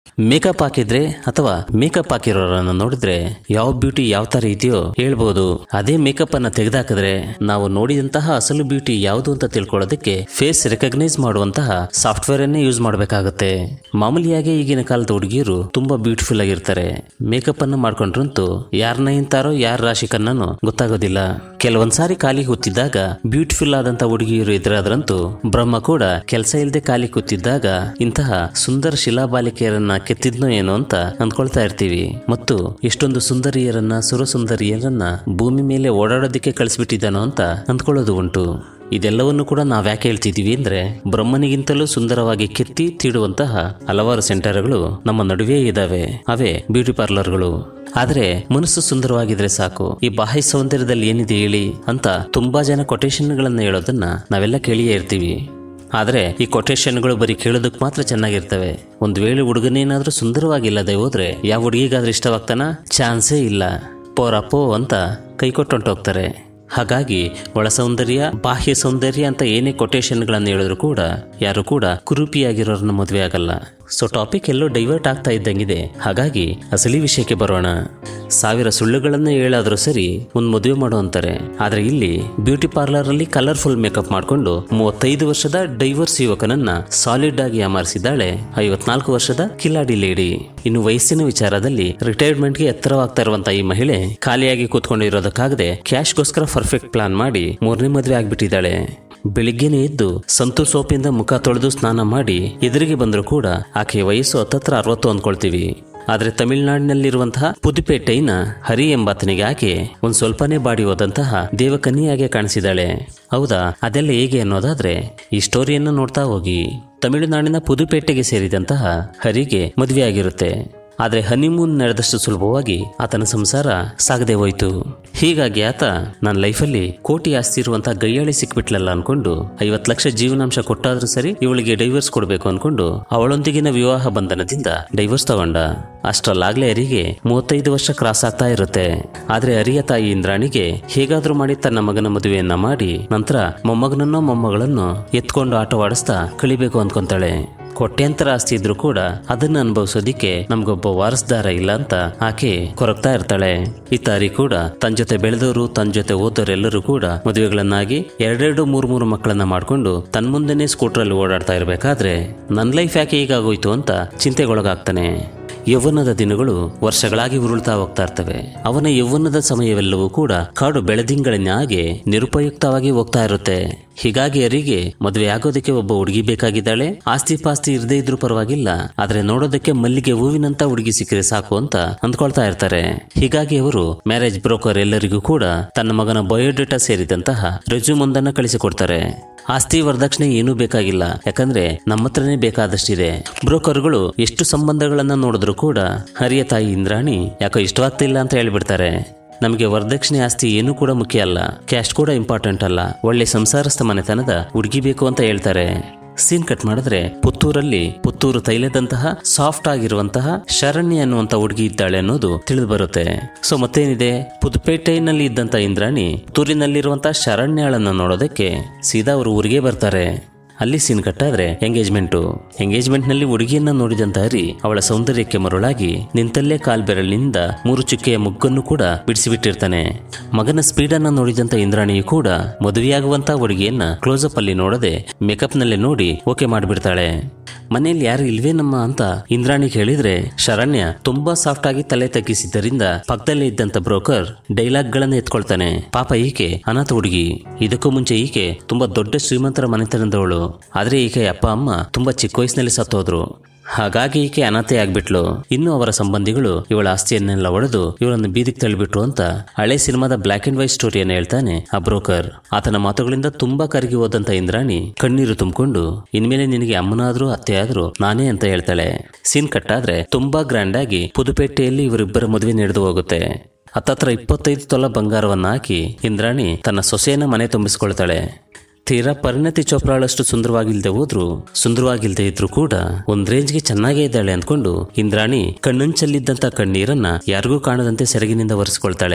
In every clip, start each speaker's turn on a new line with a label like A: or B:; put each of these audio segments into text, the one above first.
A: makeup ಹಾಕಿದ್ರೆ ಅಥವಾ makeup ಹಾಕಿರೋರನ್ನ ನೋಡಿದ್ರೆ ಯಾವ ಬ್ಯೂಟಿ ಯಾವ ತರ ಇದೆಯೋ ಹೇಳ್ಬೋದು ಅದೇ ಮೇಕಪ್ ಅನ್ನ ತೆಗೆದಾಕಿದ್ರೆ ನಾವು ನೋಡಿದಂತಹ ಅಸಲು ಬ್ಯೂಟಿ ಯಾವುದು ಅಂತ ತಿಳ್ಕೊಳ್ಳೋದಕ್ಕೆ ಫೇಸ್ ರೆಕಗ್ನೈಸ್ ಮಾಡುವಂತಹ ಸಾಫ್ಟ್ವೇರ್ ಅನ್ನೇ ಯೂಸ್ ಮಾಡಬೇಕಾಗುತ್ತೆ ಮಾಮೂಲಿಯಾಗಿ ಈಗಿನ ಕಾಲದ ಹುಡುಗಿಯರು ತುಂಬಾ ಬ್ಯೂಟಿಫುಲ್ ಆಗಿರ್ತಾರೆ ಮೇಕಪ್ ಅನ್ನ ಮಾಡ್ಕೊಂಡ್ರಂತೂ ಯಾರನ್ನ ಇಂತಾರೋ ಯಾರ ರಾಶಿ ಕನ್ನೋ ಗೊತ್ತಾಗೋದಿಲ್ಲ ಕೆಲವೊಂದ್ಸಾರಿ ಖಾಲಿ ಕೂತಿದ್ದಾಗ ಬ್ಯೂಟಿಫುಲ್ ಆದಂತ ಹುಡುಗಿಯರು ಎದುರಾದ್ರಂತೂ ಬ್ರಹ್ಮ ಕೂಡ ಕೆಲಸ ಇಲ್ಲದೆ ಖಾಲಿ ಕೂತಿದ್ದಾಗ ಇಂತಹ ಸುಂದರ ಶಿಲಾಬಾಲಿಕೆಯರನ್ನ ಕೆತ್ತಿದ್ನೋ ಏನೋ ಅಂತ ಅಂದ್ಕೊಳ್ತಾ ಇರ್ತೀವಿ ಮತ್ತು ಎಷ್ಟೊಂದು ಸುಂದರಿಯರನ್ನ ಸುರಸುಂದರಿಯರನ್ನ ಭೂಮಿ ಮೇಲೆ ಓಡಾಡೋದಕ್ಕೆ ಕಳಿಸ್ಬಿಟ್ಟಿದ್ದಾನೋ ಅಂತ ಅಂದ್ಕೊಳ್ಳೋದು ಉಂಟು ಇದೆಲ್ಲವನ್ನು ಕೂಡ ನಾವ್ ಯಾಕೆ ಹೇಳ್ತಿದೀವಿ ಅಂದ್ರೆ ಬ್ರಹ್ಮನಿಗಿಂತಲೂ ಸುಂದರವಾಗಿ ಕೆತ್ತಿ ತೀಡುವಂತಹ ಹಲವಾರು ಸೆಂಟರ್ಗಳು ನಮ್ಮ ನಡುವೆ ಇದಾವೆ ಅವೇ ಬ್ಯೂಟಿ ಪಾರ್ಲರ್ಗಳು ಆದ್ರೆ ಮನಸ್ಸು ಸುಂದರವಾಗಿದ್ರೆ ಸಾಕು ಈ ಬಾಹ್ಯ ಸೌಂದರ್ಯದಲ್ಲಿ ಏನಿದೆ ಹೇಳಿ ಅಂತ ತುಂಬಾ ಜನ ಕೊಟೇಶನ್ಗಳನ್ನ ಹೇಳೋದನ್ನ ನಾವೆಲ್ಲ ಕೇಳಿಯೇ ಇರ್ತೀವಿ ಆದ್ರೆ ಈ ಕೊಟೇಶನ್ಗಳು ಬರೀ ಕೇಳೋದಕ್ಕೆ ಮಾತ್ರ ಚೆನ್ನಾಗಿರ್ತವೆ ಒಂದು ವೇಳೆ ಹುಡುಗನೇನಾದ್ರೂ ಸುಂದರವಾಗಿಲ್ಲದೆ ಹೋದ್ರೆ ಯಾವ ಹುಡುಗಿಗಾದ್ರೂ ಇಷ್ಟವಾಗ್ತಾನ ಚಾನ್ಸೇ ಇಲ್ಲ ಪೋರಪ್ಪೋ ಅಂತ ಕೈ ಕೊಟ್ಟೊಂಟೋಗ್ತಾರೆ ಹಾಗಾಗಿ ಒಳ ಸೌಂದರ್ಯ ಬಾಹ್ಯ ಸೌಂದರ್ಯ ಅಂತ ಏನೇ ಕೊಟೇಶನ್ಗಳನ್ನು ಹೇಳಿದ್ರು ಕೂಡ ಯಾರು ಕೂಡ ಕುರೂಪಿಯಾಗಿರೋರನ್ನ ಮದುವೆ ಆಗಲ್ಲ ಸೊ ಟಾಪಿಕ್ ಎಲ್ಲೋ ಡೈವರ್ಟ್ ಆಗ್ತಾ ಇದ್ದಂಗಿದೆ ಹಾಗಾಗಿ ಅಸಲಿ ವಿಷಯಕ್ಕೆ ಬರೋಣ ಸಾವಿರ ಸುಳ್ಳುಗಳನ್ನ ಹೇಳಾದ್ರೂ ಸರಿ ಒಂದು ಮದುವೆ ಮಾಡೋ ಅಂತಾರೆ ಆದ್ರೆ ಇಲ್ಲಿ ಬ್ಯೂಟಿ ಪಾರ್ಲರ್ ಅಲ್ಲಿ ಕಲರ್ಫುಲ್ ಮೇಕಪ್ ಮಾಡ್ಕೊಂಡು ಮೂವತ್ತೈದು ವರ್ಷದ ಡೈವರ್ಸ್ ಯುವಕನನ್ನ ಸಾಲಿಡ್ ಆಗಿ ಅಮರಿಸಿದ್ದಾಳೆ ಐವತ್ನಾಲ್ಕು ವರ್ಷದ ಕಿಲಾಡಿ ಲೇಡಿ ಇನ್ನು ವಯಸ್ಸಿನ ವಿಚಾರದಲ್ಲಿ ರಿಟೈರ್ಮೆಂಟ್ಗೆ ಎತ್ತರವಾಗ್ತಾ ಇರುವಂತಹ ಈ ಮಹಿಳೆ ಖಾಲಿಯಾಗಿ ಕೂತ್ಕೊಂಡಿರೋದಕ್ಕಾಗದೆ ಕ್ಯಾಶ್ಗೋಸ್ಕರ ಪರ್ಫೆಕ್ಟ್ ಪ್ಲಾನ್ ಮಾಡಿ ಮೂರನೇ ಮದುವೆ ಆಗ್ಬಿಟ್ಟಿದ್ದಾಳೆ ಬೆಳಿಗ್ಗೆನೆ ಎದ್ದು ಸಂತು ಸೋಪಿಂದ ಮುಖ ತೊಳೆದು ಸ್ನಾನ ಮಾಡಿ ಎದುರಿಗೆ ಬಂದರೂ ಕೂಡ ಆಕೆ ವಯಸ್ಸು ಹತ್ತತ್ರ ಅರವತ್ತು ಅಂದ್ಕೊಳ್ತೀವಿ ಆದ್ರೆ ತಮಿಳುನಾಡಿನಲ್ಲಿರುವಂತಹ ಪುದುಪೇಟೆಯಿನ ಹರಿ ಎಂಬಾತನಿಗೆ ಆಕೆ ಒಂದ್ ಸ್ವಲ್ಪನೇ ಬಾಡಿ ಹೋದಂತಹ ದೇವಕನ್ನಿಯಾಗೆ ಕಾಣಿಸಿದಾಳೆ ಹೌದಾ ಅದೆಲ್ಲ ಹೇಗೆ ಅನ್ನೋದಾದ್ರೆ ಈ ಸ್ಟೋರಿಯನ್ನು ನೋಡ್ತಾ ಹೋಗಿ ತಮಿಳುನಾಡಿನ ಪುದುಪೇಟೆಗೆ ಸೇರಿದಂತಹ ಹರಿಗೆ ಮದುವೆಯಾಗಿರುತ್ತೆ ಆದ್ರೆ ಹನಿಮೂನ್ ನಡೆದಷ್ಟು ಸುಲಭವಾಗಿ ಆತನ ಸಂಸಾರ ಸಾಗದೆ ಹೋಯ್ತು ಹೀಗಾಗಿ ಆತ ನನ್ನ ಲೈಫಲ್ಲಿ ಕೋಟಿ ಆಸ್ತಿ ಇರುವಂತಹ ಗೈಯಾಳಿ ಸಿಕ್ಬಿಟ್ಲಲ್ಲ ಅನ್ಕೊಂಡು ಐವತ್ತು ಲಕ್ಷ ಜೀವನಾಂಶ ಕೊಟ್ಟಾದ್ರೂ ಸರಿ ಇವಳಿಗೆ ಡೈವರ್ಸ್ ಕೊಡಬೇಕು ಅನ್ಕೊಂಡು ಅವಳೊಂದಿಗಿನ ವಿವಾಹ ಬಂಧನದಿಂದ ಡೈವರ್ಸ್ ತಗೊಂಡ ಅಷ್ಟರಲ್ಲಾಗ್ಲೇ ಅರಿಗೆ ಮೂವತ್ತೈದು ವರ್ಷ ಕ್ರಾಸ್ ಆಗ್ತಾ ಇರುತ್ತೆ ಆದ್ರೆ ಅರಿಯ ತಾಯಿ ಇಂದ್ರಾಣಿಗೆ ಹೇಗಾದ್ರೂ ಮಾಡಿ ತನ್ನ ಮಗನ ಮದುವೆಯನ್ನ ಮಾಡಿ ನಂತರ ಮೊಮ್ಮಗನನ್ನೋ ಮೊಮ್ಮಗಳನ್ನೋ ಎತ್ಕೊಂಡು ಆಟವಾಡಿಸ್ತಾ ಕಳಿಬೇಕು ಅನ್ಕೊಂತಾಳೆ ಕೋಟ್ಯಾಂತರ ಆಸ್ತಿ ಇದ್ರೂ ಕೂಡ ಅದನ್ನ ಅನುಭವಿಸೋದಿಕ್ಕೆ ನಮ್ಗೊಬ್ಬ ವಾರಸ್ದಾರ ಇಲ್ಲ ಅಂತ ಆಕೆ ಕೊರಗ್ತಾ ಇರ್ತಾಳೆ ಇತ್ತಾರಿ ಕೂಡ ತನ್ನ ಜೊತೆ ಬೆಳೆದವರು ತನ್ನ ಜೊತೆ ಓದೋರೆಲ್ಲರೂ ಕೂಡ ಮದುವೆಗಳನ್ನಾಗಿ ಎರಡೆರಡು ಮೂರು ಮೂರು ಮಕ್ಕಳನ್ನ ಮಾಡ್ಕೊಂಡು ತನ್ನ ಮುಂದೆನೆ ಸ್ಕೂಟ್ರಲ್ಲಿ ಓಡಾಡ್ತಾ ಇರಬೇಕಾದ್ರೆ ನನ್ನ ಲೈಫ್ ಯಾಕೆ ಹೀಗಾಗೋಯ್ತು ಅಂತ ಚಿಂತೆಗೊಳಗಾಗ್ತಾನೆ ಯೌವನದ ದಿನಗಳು ವರ್ಷಗಳಾಗಿ ಉರುಳ್ತಾ ಹೋಗ್ತಾ ಇರ್ತವೆ ಅವನ ಯೌವನದ ಸಮಯವೆಲ್ಲವೂ ಕೂಡ ಕಾಡು ಬೆಳೆದಿಂಗಳಿನ ಹಾಗೆ ನಿರುಪಯುಕ್ತವಾಗಿ ಹೋಗ್ತಾ ಇರುತ್ತೆ ಹೀಗಾಗಿ ಅರಿಗೆ ಮದುವೆ ಆಗೋದಕ್ಕೆ ಒಬ್ಬ ಹುಡುಗಿ ಬೇಕಾಗಿದ್ದಾಳೆ ಆಸ್ತಿ ಪಾಸ್ತಿ ಇರದೇ ಇದ್ರೂ ಪರವಾಗಿಲ್ಲ ಆದ್ರೆ ನೋಡೋದಕ್ಕೆ ಮಲ್ಲಿಗೆ ಹೂವಿನಂತ ಹುಡುಗಿ ಸಿಕ್ಕರೆ ಸಾಕು ಅಂತ ಅಂದ್ಕೊಳ್ತಾ ಇರ್ತಾರೆ ಹೀಗಾಗಿ ಅವರು ಮ್ಯಾರೇಜ್ ಬ್ರೋಕರ್ ಎಲ್ಲರಿಗೂ ಕೂಡ ತನ್ನ ಮಗನ ಬಯೋಡೇಟಾ ಸೇರಿದಂತಹ ರೆಸ್ಯೂಮ್ ಒಂದನ್ನ ಕಳಿಸಿಕೊಡ್ತಾರೆ ಆಸ್ತಿ ವರದಕ್ಷಿಣೆ ಏನೂ ಬೇಕಾಗಿಲ್ಲ ಯಾಕಂದ್ರೆ ನಮ್ಮ ಹತ್ರನೇ ಬೇಕಾದಷ್ಟಿದೆ ಬ್ರೋಕರ್ಗಳು ಎಷ್ಟು ಸಂಬಂಧಗಳನ್ನ ನೋಡಿದ್ರು ಕೂಡ ಹರಿಯ ತಾಯಿ ಇಂದ್ರಾಣಿ ಯಾಕೋ ಇಷ್ಟವಾಗ್ತಿಲ್ಲ ಅಂತ ಹೇಳ್ಬಿಡ್ತಾರೆ ನಮಗೆ ವರದಕ್ಷಿಣೆ ಆಸ್ತಿ ಏನೂ ಕೂಡ ಮುಖ್ಯ ಅಲ್ಲ ಕ್ಯಾಶ್ ಕೂಡ ಇಂಪಾರ್ಟೆಂಟ್ ಅಲ್ಲ ಒಳ್ಳೆ ಸಂಸಾರಸ್ಥ ಮನೆತನದ ಹುಡುಗಿ ಬೇಕು ಅಂತ ಹೇಳ್ತಾರೆ ಸೀನ್ ಕಟ್ ಮಾಡಿದ್ರೆ ಪುತ್ತೂರಲ್ಲಿ ಪುತ್ತೂರು ತೈಲದಂತಹ ಸಾಫ್ಟ್ ಆಗಿರುವಂತಹ ಶರಣ್ಯ ಅನ್ನುವಂತ ಹುಡುಗಿ ಇದ್ದಾಳೆ ಅನ್ನೋದು ತಿಳಿದು ಬರುತ್ತೆ ಸೊ ಮತ್ತೇನಿದೆ ಪುದುಪೇಟೆಯಲ್ಲಿ ಇದ್ದಂತ ಇಂದ್ರಾಣಿ ಪುತ್ತೂರಿನಲ್ಲಿರುವಂತಹ ಶರಣ್ಯಾಳನ್ನ ನೋಡೋದಕ್ಕೆ ಸೀದಾ ಅವರು ಊರಿಗೆ ಬರ್ತಾರೆ ಅಲ್ಲಿ ಸೀನ್ ಕಟ್ಟಾದ್ರೆ ಎಂಗೇಜ್ಮೆಂಟು ಎಂಗೇಜ್ಮೆಂಟ್ ನಲ್ಲಿ ಹುಡುಗಿಯನ್ನ ನೋಡಿದಂತ ಹರಿ ಅವಳ ಸೌಂದರ್ಯಕ್ಕೆ ಮರುಳಾಗಿ ನಿಂತಲ್ಲೇ ಕಾಲ್ಬೆರಳಿನಿಂದ ಮೂರು ಚುಕ್ಕೆಯ ಮುಗ್ಗನ್ನು ಕೂಡ ಬಿಡಿಸಿಬಿಟ್ಟಿರ್ತಾನೆ ಮಗನ ಸ್ಪೀಡನ್ನ ನೋಡಿದಂತ ಇಂದ್ರಾಣಿಯು ಕೂಡ ಮದುವೆಯಾಗುವಂತ ಹುಡುಗಿಯನ್ನ ಕ್ಲೋಸಪ್ ಅಲ್ಲಿ ನೋಡದೆ ಮೇಕಪ್ ನಲ್ಲೇ ನೋಡಿ ಓಕೆ ಮಾಡಿಬಿಡ್ತಾಳೆ ಮನೆಯಲ್ಲಿ ಯಾರು ಇಲ್ವೇನಮ್ಮ ಅಂತ ಇಂದ್ರಾಣಿ ಹೇಳಿದ್ರೆ ಶರಣ್ಯ ತುಂಬಾ ಸಾಫ್ಟ್ ಆಗಿ ತಲೆ ತಗ್ಗಿಸಿದ್ದರಿಂದ ಪಕ್ಕದಲ್ಲೇ ಇದ್ದಂತ ಬ್ರೋಕರ್ ಡೈಲಾಗ್ ಗಳನ್ನ ಎತ್ಕೊಳ್ತಾನೆ ಪಾಪ ಈಕೆ ಅನಾಥ ಹುಡುಗಿ ಇದಕ್ಕೂ ಮುಂಚೆ ಈಕೆ ತುಂಬಾ ದೊಡ್ಡ ಶ್ರೀಮಂತರ ಮನೆತನದವಳು ಆದ್ರೆ ಈಕೆ ಅಪ್ಪ ಅಮ್ಮ ತುಂಬಾ ಚಿಕ್ಕ ವಯಸ್ಸಿನಲ್ಲಿ ಸತ್ತೋದ್ರು ಹಾಗಾಗಿ ಈಕೆ ಅನಾಥೆ ಆಗ್ಬಿಟ್ಲು ಇನ್ನು ಅವರ ಸಂಬಂಧಿಗಳು ಇವಳ ಆಸ್ತಿಯನ್ನೆಲ್ಲ ಒಡೆದು ಇವಳನ್ನು ಬೀದಿಗೆ ತಳ್ಳಿಬಿಟ್ರು ಅಂತ ಹಳೆ ಸಿನಿಮಾದ ಬ್ಲಾಕ್ ಅಂಡ್ ವೈಟ್ ಸ್ಟೋರಿಯನ್ನು ಹೇಳ್ತಾನೆ ಆ ಬ್ರೋಕರ್ ಆತನ ಮಾತುಗಳಿಂದ ತುಂಬಾ ಕರಗಿ ಹೋದಂತ ಇಂದ್ರಾಣಿ ಕಣ್ಣೀರು ತುಂಬಿಕೊಂಡು ಇನ್ಮೇಲೆ ನಿನಗೆ ಅಮ್ಮನಾದ್ರೂ ಅತ್ತೆ ಆದ್ರೂ ನಾನೇ ಅಂತ ಹೇಳ್ತಾಳೆ ಸೀನ್ ಕಟ್ಟಾದ್ರೆ ತುಂಬಾ ಗ್ರ್ಯಾಂಡ್ ಆಗಿ ಪುದುಪೇಟೆಯಲ್ಲಿ ಇವರಿಬ್ಬರ ಮದುವೆ ನಡೆದು ಹೋಗುತ್ತೆ ಹತ್ತತ್ರ ಇಪ್ಪತ್ತೈದು ತೊಲ ಬಂಗಾರವನ್ನ ಹಾಕಿ ಇಂದ್ರಾಣಿ ತನ್ನ ಸೊಸೆಯನ್ನ ಮನೆ ತುಂಬಿಸ್ಕೊಳ್ತಾಳೆ ತೀರಾ ಪರಿಣತಿ ಚೋಪ್ರಾಳಷ್ಟು ಸುಂದರವಾಗಿಲ್ದೆ ಹೋದ್ರು ಸುಂದರವಾಗಿಲ್ದೆ ಇದ್ರು ಕೂಡ ಒಂದ್ ರೇಂಜ್ಗೆ ಚೆನ್ನಾಗೇ ಇದ್ದಾಳೆ ಅಂದ್ಕೊಂಡು ಇಂದ್ರಾಣಿ ಕಣ್ಣಂಚಲ್ಲಿದ್ದಂತ ಕಣ್ಣೀರನ್ನ ಯಾರಿಗೂ ಕಾಣದಂತೆ ಸೆರಗಿನಿಂದ ಒರೆಸ್ಕೊಳ್ತಾಳೆ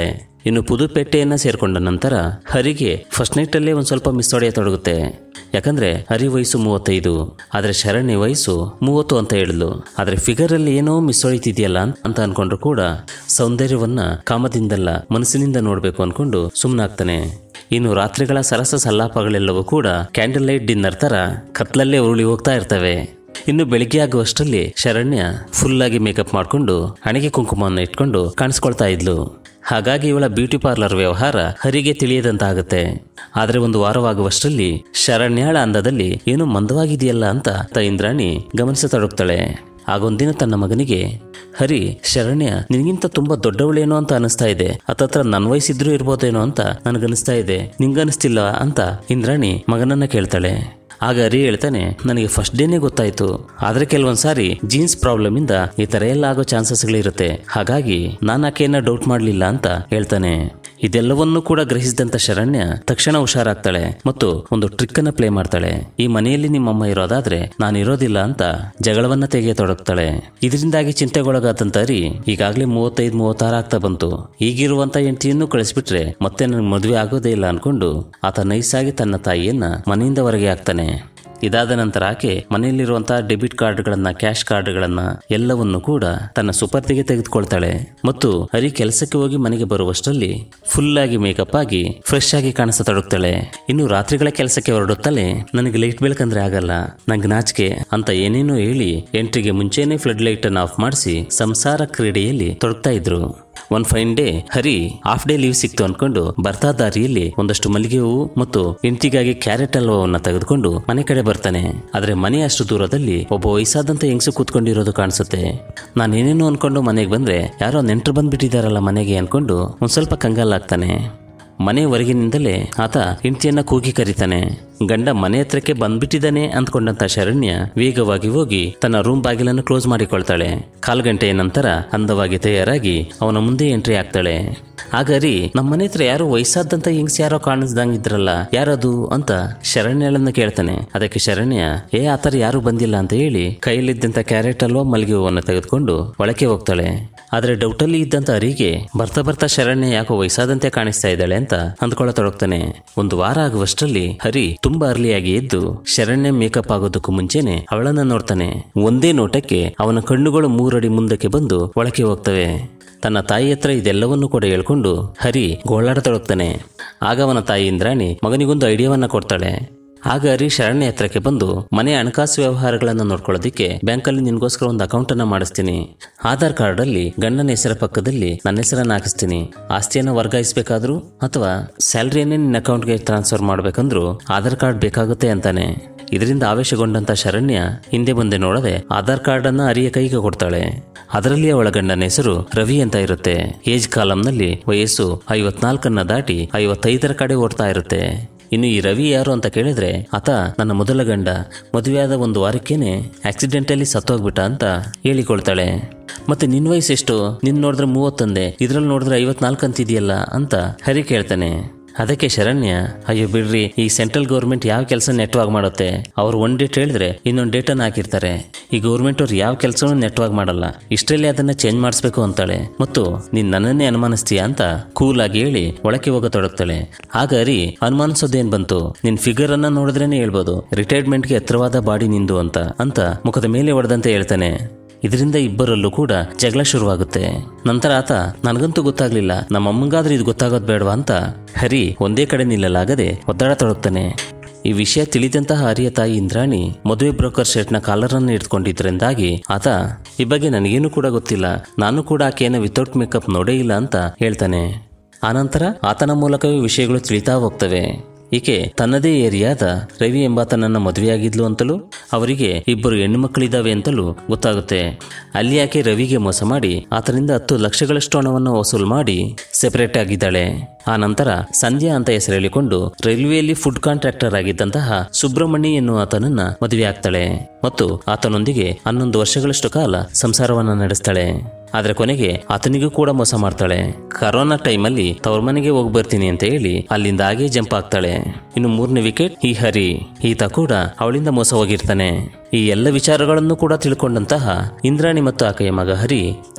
A: ಇನ್ನು ಪುದುಪೇಟೆಯನ್ನ ಸೇರ್ಕೊಂಡ ನಂತರ ಹರಿಗೆ ಫಸ್ಟ್ ನೈಟ್ ಅಲ್ಲೇ ಒಂದ್ ಸ್ವಲ್ಪ ಮಿಸ್ ಹೊಡೆಯತೊಡಗುತ್ತೆ ಯಾಕಂದ್ರೆ ಹರಿ ವಯಸ್ಸು ಮೂವತ್ತೈದು ಆದ್ರೆ ಶರಣ್ಯ ವಯಸ್ಸು ಮೂವತ್ತು ಅಂತ ಹೇಳಿದ್ಲು ಆದ್ರೆ ಫಿಗರ್ ಅಲ್ಲಿ ಏನೋ ಮಿಸ್ ಹೊಳಿತಿದ್ಯಲ್ಲ ಅಂತ ಅನ್ಕೊಂಡ್ರು ಕೂಡ ಸೌಂದರ್ಯವನ್ನ ಕಾಮದಿಂದಲ್ಲ ಮನಸ್ಸಿನಿಂದ ನೋಡ್ಬೇಕು ಅನ್ಕೊಂಡು ಸುಮ್ಮನಾಗ್ತಾನೆ ಇನ್ನು ರಾತ್ರಿಗಳ ಸರಸ ಸಲ್ಲಾಪಗಳೆಲ್ಲವೂ ಕೂಡ ಕ್ಯಾಂಡಲ್ ಲೈಟ್ ಡಿನ್ನರ್ ತರ ಕತ್ಲಲ್ಲೇ ಉರುಳಿ ಹೋಗ್ತಾ ಇರ್ತವೆ ಇನ್ನು ಬೆಳಿಗ್ಗೆ ಆಗುವಷ್ಟರಲ್ಲಿ ಶರಣ್ಯ ಫುಲ್ ಆಗಿ ಮೇಕಪ್ ಮಾಡಿಕೊಂಡು ಹಣೆಗೆ ಕುಂಕುಮವನ್ನು ಇಟ್ಕೊಂಡು ಕಾಣಿಸ್ಕೊಳ್ತಾ ಇದ್ಲು ಹಾಗಾಗಿ ಇವಳ ಬ್ಯೂಟಿ ಪಾರ್ಲರ್ ವ್ಯವಹಾರ ಹರಿಗೆ ತಿಳಿಯದಂತಾಗುತ್ತೆ ಆದ್ರೆ ಒಂದು ವಾರವಾಗುವಷ್ಟರಲ್ಲಿ ಶರಣ್ಯಾಳ ಅಂದದಲ್ಲಿ ಏನೋ ಮಂದವಾಗಿದೆಯಲ್ಲ ಅಂತ ತ ಇಂದ್ರಾಣಿ ಗಮನಿಸತೊಡಗ್ತಾಳೆ ಆಗೊಂದಿನ ತನ್ನ ಮಗನಿಗೆ ಹರಿ ಶರಣ್ಯ ನಿನಗಿಂತ ತುಂಬಾ ದೊಡ್ಡವಳೇನೋ ಅಂತ ಅನಿಸ್ತಾ ಇದೆ ಹತ್ತತ್ರ ನನ್ನ ವಯಸ್ಸಿದ್ರೂ ಇರ್ಬೋದೇನೋ ಅಂತ ನನಗನಿಸ್ತಾ ಇದೆ ನಿಂಗನಿಸ್ತಿಲ್ಲ ಅಂತ ಇಂದ್ರಾಣಿ ಮಗನನ್ನ ಕೇಳ್ತಾಳೆ ಆಗ ಹರಿ ಹೇಳ್ತಾನೆ ನನಗೆ ಫಸ್ಟ್ ಡೇನೇ ಗೊತ್ತಾಯ್ತು ಆದ್ರೆ ಕೆಲವೊಂದ್ ಸಾರಿ ಜೀನ್ಸ್ ಪ್ರಾಬ್ಲಮ್ ಇಂದ ಈ ತರ ಎಲ್ಲ ಆಗೋ ಚಾನ್ಸಸ್ಗಳಿರುತ್ತೆ ಹಾಗಾಗಿ ನಾನು ಆಕೆಯನ್ನ ಡೌಟ್ ಮಾಡಲಿಲ್ಲ ಅಂತ ಹೇಳ್ತಾನೆ ಇದೆಲ್ಲವನ್ನೂ ಕೂಡ ಗ್ರಹಿಸಿದಂತ ಶರಣ್ಯ ತಕ್ಷಣ ಹುಷಾರಾಗ್ತಾಳೆ ಮತ್ತು ಒಂದು ಟ್ರಿಕ್ ಅನ್ನ ಪ್ಲೇ ಮಾಡ್ತಾಳೆ ಈ ಮನೆಯಲ್ಲಿ ನಿಮ್ಮಮ್ಮ ಇರೋದಾದ್ರೆ ನಾನು ಇರೋದಿಲ್ಲ ಅಂತ ಜಗಳವನ್ನ ತೆಗೆಯತೊಡಗ್ತಾಳೆ ಇದರಿಂದಾಗಿ ಚಿಂತೆಗೊಳಗಾದಂತ ಹರಿ ಈಗಾಗಲೇ ಮೂವತ್ತೈದು ಮೂವತ್ತಾರು ಆಗ್ತಾ ಬಂತು ಈಗಿರುವಂತ ಹೆಂಡತಿಯನ್ನು ಕಳಿಸ್ಬಿಟ್ರೆ ಮತ್ತೆ ನನಗೆ ಮದುವೆ ಆಗೋದೇ ಇಲ್ಲ ಅನ್ಕೊಂಡು ಆತ ನೈಸಾಗಿ ತನ್ನ ತಾಯಿಯನ್ನ ಮನೆಯಿಂದ ಹೊರಗೆ ಹಾಕ್ತಾನೆ ಇದಾದ ನಂತರ ಆಕೆ ಮನೆಯಲ್ಲಿರುವಂತಹ ಡೆಬಿಟ್ ಕಾರ್ಡ್ಗಳನ್ನ ಕ್ಯಾಶ್ ಕಾರ್ಡ್ಗಳನ್ನ ಎಲ್ಲವನ್ನು ಕೂಡ ತನ್ನ ಸುಪರ್ದಿಗೆ ತೆಗೆದುಕೊಳ್ತಾಳೆ ಮತ್ತು ಹರಿ ಕೆಲಸಕ್ಕೆ ಹೋಗಿ ಮನೆಗೆ ಬರುವಷ್ಟರಲ್ಲಿ ಫುಲ್ ಆಗಿ ಮೇಕಪ್ ಆಗಿ ಫ್ರೆಶ್ ಆಗಿ ಕಾಣಿಸತೊಡಗ್ತಾಳೆ ಇನ್ನು ರಾತ್ರಿಗಳ ಕೆಲಸಕ್ಕೆ ಹೊರಡುತ್ತಲೇ ನನಗೆ ಲೈಟ್ ಬೆಳಕಂದ್ರೆ ಆಗಲ್ಲ ನಂಗೆ ನಾಚಿಕೆ ಅಂತ ಏನೇನೋ ಹೇಳಿ ಎಂಟ್ರಿಗೆ ಮುಂಚೆನೆ ಫ್ಲಡ್ ಲೈಟ್ ಅನ್ನು ಆಫ್ ಮಾಡಿಸಿ ಸಂಸಾರ ಕ್ರೀಡೆಯಲ್ಲಿ ತೊಡಗ್ತಾ ಇದ್ರು one fine day Hari half day leave ಸಿಕ್ತು ಅನ್ಕೊಂಡು ಬರ್ತಾ ದಾರಿಯಲ್ಲಿ ಒಂದಷ್ಟು ಮಲ್ಲಿಗೆ ಹೂವು ಮತ್ತು ಹೆಂಡತಿಗಾಗಿ ಕ್ಯಾರೆಟ್ ಹಲ್ವವನ್ನ ತೆಗೆದುಕೊಂಡು ಮನೆ ಕಡೆ ಬರ್ತಾನೆ ಆದ್ರೆ ಮನೆ ಅಷ್ಟು ದೂರದಲ್ಲಿ ಒಬ್ಬ ವಯಸ್ಸಾದಂತ ಹೆಂಗಸು ಕೂತ್ಕೊಂಡಿರೋದು ಕಾಣಿಸುತ್ತೆ ನಾನೇನೇನೋ ಅನ್ಕೊಂಡು ಮನೆಗೆ ಬಂದ್ರೆ ಯಾರೋ ನೆಂಟರು ಬಂದ್ಬಿಟ್ಟಿದಾರಲ್ಲ ಮನೆಗೆ ಅನ್ಕೊಂಡು ಒಂದ್ ಸ್ವಲ್ಪ ಕಂಗಾಲಾಗ್ತಾನೆ ಮನೆ ಹೊರಗಿನಿಂದಲೇ ಆತ ಹೆಂಡತಿಯನ್ನ ಕೂಗಿ ಕರೀತಾನೆ ಗಂಡ ಮನೆ ಹತ್ರಕ್ಕೆ ಬಂದ್ಬಿಟ್ಟಿದ್ದಾನೆ ಅಂದ್ಕೊಂಡಂತ ಶರಣ್ಯ ವೇಗವಾಗಿ ಹೋಗಿ ತನ್ನ ರೂಮ್ ಬಾಗಿಲನ್ನು ಕ್ಲೋಸ್ ಮಾಡಿಕೊಳ್ತಾಳೆ ಕಾಲು ಗಂಟೆಯ ನಂತರ ಅಂದವಾಗಿ ತಯಾರಾಗಿ ಅವನ ಮುಂದೆ ಎಂಟ್ರಿ ಆಗ್ತಾಳೆ ಆಗ ರೀ ನಮ್ಮ ಮನೆ ಹತ್ರ ಯಾರೋ ವಯಸ್ಸಾದಂತ ಹಿಂಗ್ಸ್ ಯಾರೋ ಕಾಣಿಸ್ದಂಗಿದ್ರಲ್ಲ ಯಾರದು ಅಂತ ಶರಣ್ಯಳನ್ನ ಕೇಳ್ತಾನೆ ಅದಕ್ಕೆ ಶರಣ್ಯ ಏ ಆತರ ಯಾರು ಬಂದಿಲ್ಲ ಅಂತ ಹೇಳಿ ಕೈಯಲ್ಲಿದ್ದಂತ ಕ್ಯಾರೆಟ್ ಅಲ್ವಾ ಮಲ್ಗೆ ಹೂವನ್ನು ತೆಗೆದುಕೊಂಡು ಒಳಕ್ಕೆ ಹೋಗ್ತಾಳೆ ಆದ್ರೆ ಡೌಟಲ್ಲಿ ಇದ್ದಂತ ಅರಿಗೆ ಬರ್ತಾ ಬರ್ತಾ ಶರಣ್ಯ ಯಾಕೋ ವಯಸ್ಸಾದಂತೆ ಕಾಣಿಸ್ತಾ ಇದ್ದಾಳೆ ಅಂತ ಅಂದ್ಕೊಳ್ಳತೊಡಗ್ತಾನೆ ಒಂದು ವಾರ ಆಗುವಷ್ಟರಲ್ಲಿ ಹರಿ ತುಂಬಾ ಅರ್ಲಿಯಾಗಿ ಎದ್ದು ಶರಣ್ಯ ಮೇಕಪ್ ಆಗೋದಕ್ಕೂ ಮುಂಚೆನೆ ಅವಳನ್ನ ನೋಡ್ತಾನೆ ಒಂದೇ ನೋಟಕ್ಕೆ ಅವನ ಕಣ್ಣುಗಳು ಮೂರಡಿ ಮುಂದಕ್ಕೆ ಬಂದು ಒಳಕ್ಕೆ ಹೋಗ್ತವೆ ತನ್ನ ತಾಯಿ ಹತ್ರ ಇದೆಲ್ಲವನ್ನೂ ಕೂಡ ಹೇಳ್ಕೊಂಡು ಹರಿ ಗೋಳಾಡತೊಡಗ್ತಾನೆ ಆಗ ಅವನ ತಾಯಿ ಇಂದ್ರಾಣಿ ಮಗನಿಗೊಂದು ಐಡಿಯಾವನ್ನ ಕೊಡ್ತಾಳೆ ಆಗ ಹರಿ ಶರಣ್ಯ ಹತ್ರಕ್ಕೆ ಬಂದು ಮನೆ ಹಣಕಾಸು ವ್ಯವಹಾರಗಳನ್ನು ನೋಡ್ಕೊಳ್ಳೋದಿಕ್ಕೆ ಬ್ಯಾಂಕಲ್ಲಿ ನಿನ್ಗೋಸ್ಕರ ಒಂದು ಅಕೌಂಟ್ ಅನ್ನ ಮಾಡಿಸ್ತೀನಿ ಆಧಾರ್ ಕಾರ್ಡ್ ಅಲ್ಲಿ ಗಂಡನ ಹೆಸರ ಪಕ್ಕದಲ್ಲಿ ನನ್ನ ಹೆಸರನ್ನ ಹಾಕಿಸ್ತೀನಿ ಆಸ್ತಿಯನ್ನ ವರ್ಗಾಯಿಸಬೇಕಾದ್ರೂ ಅಥವಾ ಸ್ಯಾಲ್ರಿಯನ್ನೇ ನಿನ್ನ ಅಕೌಂಟ್ಗೆ ಟ್ರಾನ್ಸ್ಫರ್ ಮಾಡ್ಬೇಕಂದ್ರೂ ಆಧಾರ್ ಕಾರ್ಡ್ ಬೇಕಾಗುತ್ತೆ ಅಂತಾನೆ ಇದರಿಂದ ಆವೇಶಗೊಂಡಂತ ಶರಣ್ಯ ಹಿಂದೆ ಮುಂದೆ ನೋಡದೆ ಆಧಾರ್ ಕಾರ್ಡ್ ಅನ್ನ ಅರಿಯ ಕೈಗೆ ಕೊಡ್ತಾಳೆ ಅದರಲ್ಲಿ ಅವಳ ಗಂಡನ ಹೆಸರು ರವಿ ಅಂತ ಇರುತ್ತೆ ಏಜ್ ಕಾಲಂನಲ್ಲಿ ವಯಸ್ಸು ಐವತ್ನಾಲ್ಕನ್ನ ದಾಟಿ ಐವತ್ತೈದರ ಕಡೆ ಓಡ್ತಾ ಇರುತ್ತೆ ಇನ್ನು ಈ ರವಿ ಯಾರು ಅಂತ ಕೇಳಿದ್ರೆ ಆತ ನನ್ನ ಮೊದಲ ಗಂಡ ಮದುವೆಯಾದ ಒಂದು ವಾರಕ್ಕೇನೆ ಆಕ್ಸಿಡೆಂಟಲ್ಲಿ ಸತ್ತೋಗ್ಬಿಟ್ಟ ಅಂತ ಹೇಳಿಕೊಳ್ತಾಳೆ ಮತ್ತೆ ನಿನ್ ವಯಸ್ಸೆಷ್ಟು ನಿನ್ ನೋಡಿದ್ರೆ ಮೂವತ್ತೊಂದೆ ಇದ್ರಲ್ಲಿ ನೋಡಿದ್ರೆ ಐವತ್ನಾಲ್ಕು ಅಂತಿದೆಯಲ್ಲ ಅಂತ ಹರಿ ಕೇಳ್ತಾನೆ ಅದಕ್ಕೆ ಶರಣ್ಯ ಅಯ್ಯೋ ಬಿಡ್ರಿ ಈ ಸೆಂಟ್ರಲ್ ಗೌರ್ಮೆಂಟ್ ಯಾವ ಕೆಲಸ ನೆಟ್ವಾಗ್ ಮಾಡುತ್ತೆ ಅವ್ರು ಒಂದ್ ಡೇಟ್ ಹೇಳಿದ್ರೆ ಇನ್ನೊಂದು ಡೇಟನ್ನು ಹಾಕಿರ್ತಾರೆ ಈ ಗೌರ್ಮೆಂಟ್ ಅವ್ರು ಯಾವ ಕೆಲಸನೂ ನೆಟ್ವಾಗ್ ಮಾಡಲ್ಲ ಇಷ್ಟರಲ್ಲಿ ಅದನ್ನ ಚೇಂಜ್ ಮಾಡಿಸ್ಬೇಕು ಅಂತಾಳೆ ಮತ್ತು ನೀನ್ ನನ್ನನ್ನೇ ಅನುಮಾನಿಸ್ತೀಯಾ ಅಂತ ಕೂಲ್ ಆಗಿ ಹೇಳಿ ಒಳಕ್ಕೆ ಹೋಗತೊಡಗ್ತಾಳೆ ಆಗ ಹರಿ ಅನುಮಾನಿಸೋದೇನ್ ಬಂತು ನಿನ್ ಫಿಗರ್ ಅನ್ನ ನೋಡಿದ್ರೇನೆ ಹೇಳ್ಬೋದು ರಿಟೈರ್ಮೆಂಟ್ಗೆ ಹತ್ರವಾದ ಬಾಡಿ ನಿಂದು ಅಂತ ಅಂತ ಮುಖದ ಮೇಲೆ ಹೊಡೆದಂತೆ ಹೇಳ್ತಾನೆ ಇದರಿಂದ ಇಬ್ಬರಲ್ಲೂ ಕೂಡ ಜಗಳ ಶುರುವಾಗುತ್ತೆ ನಂತರ ಆತ ನನಗಂತೂ ಗೊತ್ತಾಗ್ಲಿಲ್ಲ ನಮ್ಮ ಅಮ್ಮಂಗಾದ್ರೂ ಇದು ಗೊತ್ತಾಗೋದು ಬೇಡವಾ ಅಂತ ಹರಿ ಒಂದೇ ಕಡೆ ನಿಲ್ಲಲಾಗದೆ ಒದ್ದಾಡತೊಡಗ್ತಾನೆ ಈ ವಿಷಯ ತಿಳಿದಂತಹ ಹರಿಯ ತಾಯಿ ಇಂದ್ರಾಣಿ ಮದುವೆ ಬ್ರೋಕರ್ ಶರ್ಟ್ನ ಕಾಲರನ್ನು ಇಟ್ಕೊಂಡಿದ್ದರಿಂದಾಗಿ ಆತ ಈ ಬಗ್ಗೆ ನನಗೇನು ಕೂಡ ಗೊತ್ತಿಲ್ಲ ನಾನು ಕೂಡ ಆಕೆಯನ್ನು ವಿತೌಟ್ ಮೇಕಪ್ ನೋಡೇ ಇಲ್ಲ ಅಂತ ಹೇಳ್ತಾನೆ ಆನಂತರ ಆತನ ಮೂಲಕವೇ ವಿಷಯಗಳು ತಿಳಿತಾ ಹೋಗ್ತವೆ ಈಕೆ ತನ್ನದೇ ಏರಿಯಾದ ರವಿ ಎಂಬಾತನನ್ನ ಮದುವೆಯಾಗಿದ್ಲು ಅಂತಲೂ ಅವರಿಗೆ ಇಬ್ಬರು ಹೆಣ್ಣು ಮಕ್ಕಳಿದ್ದಾವೆ ಅಂತಲೂ ಗೊತ್ತಾಗುತ್ತೆ ಅಲ್ಲಿ ಆಕೆ ರವಿಗೆ ಮೋಸ ಮಾಡಿ ಆತನಿಂದ ಹತ್ತು ಲಕ್ಷಗಳಷ್ಟು ಹಣವನ್ನು ವಸೂಲು ಮಾಡಿ ಸೆಪರೇಟ್ ಆಗಿದ್ದಾಳೆ ಆ ನಂತರ ಸಂಧ್ಯಾ ಅಂತ ಹೆಸರು ಹೇಳಿಕೊಂಡು ರೈಲ್ವೆಯಲ್ಲಿ ಫುಡ್ ಕಾಂಟ್ರಾಕ್ಟರ್ ಆಗಿದ್ದಂತಹ ಸುಬ್ರಹ್ಮಣಿ ಎನ್ನುವ ಆತನನ್ನ ಮದುವೆ ಆಗ್ತಾಳೆ ಮತ್ತು ಆತನೊಂದಿಗೆ ಹನ್ನೊಂದು ವರ್ಷಗಳಷ್ಟು ಕಾಲ ಸಂಸಾರವನ್ನ ನಡೆಸ್ತಾಳೆ ಆದ್ರೆ ಕೊನೆಗೆ ಆತನಿಗೂ ಕೂಡ ಮೋಸ ಮಾಡ್ತಾಳೆ ಕರೋನಾ ಟೈಮಲ್ಲಿ ತವ್ರ ಮನೆಗೆ ಹೋಗಿ ಬರ್ತೀನಿ ಅಂತ ಹೇಳಿ ಅಲ್ಲಿಂದ ಹಾಗೆ ಜಂಪ್ ಆಗ್ತಾಳೆ ಇನ್ನು ಮೂರನೇ ವಿಕೆಟ್ ಈ ಹರಿ ಈತ ಕೂಡ ಅವಳಿಂದ ಮೋಸ ಹೋಗಿರ್ತಾನೆ ಈ ಎಲ್ಲ ವಿಚಾರಗಳನ್ನು ಕೂಡ ತಿಳ್ಕೊಂಡಂತಹ ಇಂದ್ರಾಣಿ ಮತ್ತು ಆಕೆಯ ಮಗ ಹರಿ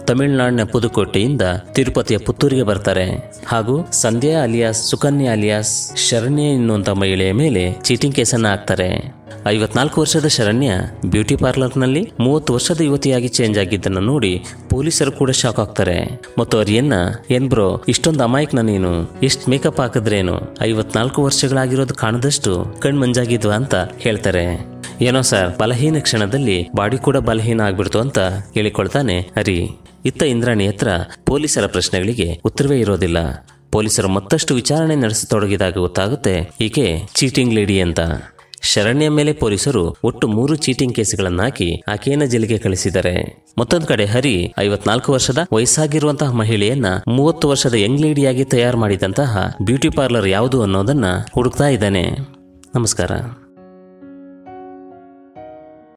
A: ತಮಿಳುನಾಡಿನ ಪುದುಕೋಟೆಯಿಂದ ತಿರುಪತಿಯ ಪುತ್ತೂರಿಗೆ ಬರ್ತಾರೆ ಹಾಗೂ ಸಂಧ್ಯಾ ಅಲಿಯಾಸ್ ಸುಕನ್ಯಾ ಅಲಿಯಾಸ್ ಶರಣ್ಯ ಎನ್ನುವಂತ ಮಹಿಳೆಯ ಮೇಲೆ ಚೀಟಿಂಗ್ ಕೇಸನ್ನ ಹಾಕ್ತಾರೆ ಐವತ್ನಾಲ್ಕು ವರ್ಷದ ಶರಣ್ಯ ಬ್ಯೂಟಿ ಪಾರ್ಲರ್ನಲ್ಲಿ ಮೂವತ್ತು ವರ್ಷದ ಯುವತಿಯಾಗಿ ಚೇಂಜ್ ಆಗಿದ್ದನ್ನು ನೋಡಿ ಪೊಲೀಸರು ಕೂಡ ಶಾಕ್ ಆಗ್ತಾರೆ ಮತ್ತು ಅರಿಯನ್ನ ಏನ್ ಬ್ರೋ ಇಷ್ಟೊಂದು ಅಮಾಯಕನ ನೀನು ಎಷ್ಟು ಮೇಕಪ್ ಹಾಕಿದ್ರೇನು ಐವತ್ನಾಲ್ಕು ವರ್ಷಗಳಾಗಿರೋದು ಕಾಣದಷ್ಟು ಕಣ್ ಮಂಜಾಗಿದ್ವಾ ಅಂತ ಹೇಳ್ತಾರೆ ಏನೋ ಸರ್ ಬಲಹೀನ ಕ್ಷಣದಲ್ಲಿ ಬಾಡಿ ಕೂಡ ಬಲಹೀನ ಆಗ್ಬಿಡ್ತು ಅಂತ ಹೇಳಿಕೊಳ್ತಾನೆ ಹರಿ ಇತ್ತ ಇಂದ್ರಾಣಿ ಹತ್ರ ಪೊಲೀಸರ ಪ್ರಶ್ನೆಗಳಿಗೆ ಉತ್ತರವೇ ಇರೋದಿಲ್ಲ ಪೊಲೀಸರು ಮತ್ತಷ್ಟು ವಿಚಾರಣೆ ನಡೆಸತೊಡಗಿದಾಗ ಗೊತ್ತಾಗುತ್ತೆ ಈಕೆ ಚೀಟಿಂಗ್ ಲೇಡಿ ಅಂತ ಶರಣ್ಯ ಮೇಲೆ ಪೊಲೀಸರು ಒಟ್ಟು ಮೂರು ಚೀಟಿಂಗ್ ಕೇಸ್ಗಳನ್ನು ಹಾಕಿ ಆಕೆಯನ್ನ ಜೈಲಿಗೆ ಕಳಿಸಿದ್ದಾರೆ ಮತ್ತೊಂದು ಕಡೆ ಹರಿ ಐವತ್ನಾಲ್ಕು ವರ್ಷದ ವಯಸ್ಸಾಗಿರುವಂತಹ ಮಹಿಳೆಯನ್ನ ಮೂವತ್ತು ವರ್ಷದ ಯಂಗ್ ಲೇಡಿಯಾಗಿ ತಯಾರು ಮಾಡಿದಂತಹ ಬ್ಯೂಟಿ ಪಾರ್ಲರ್ ಯಾವುದು ಅನ್ನೋದನ್ನ ಹುಡುಕ್ತಾ ಇದ್ದಾನೆ ನಮಸ್ಕಾರ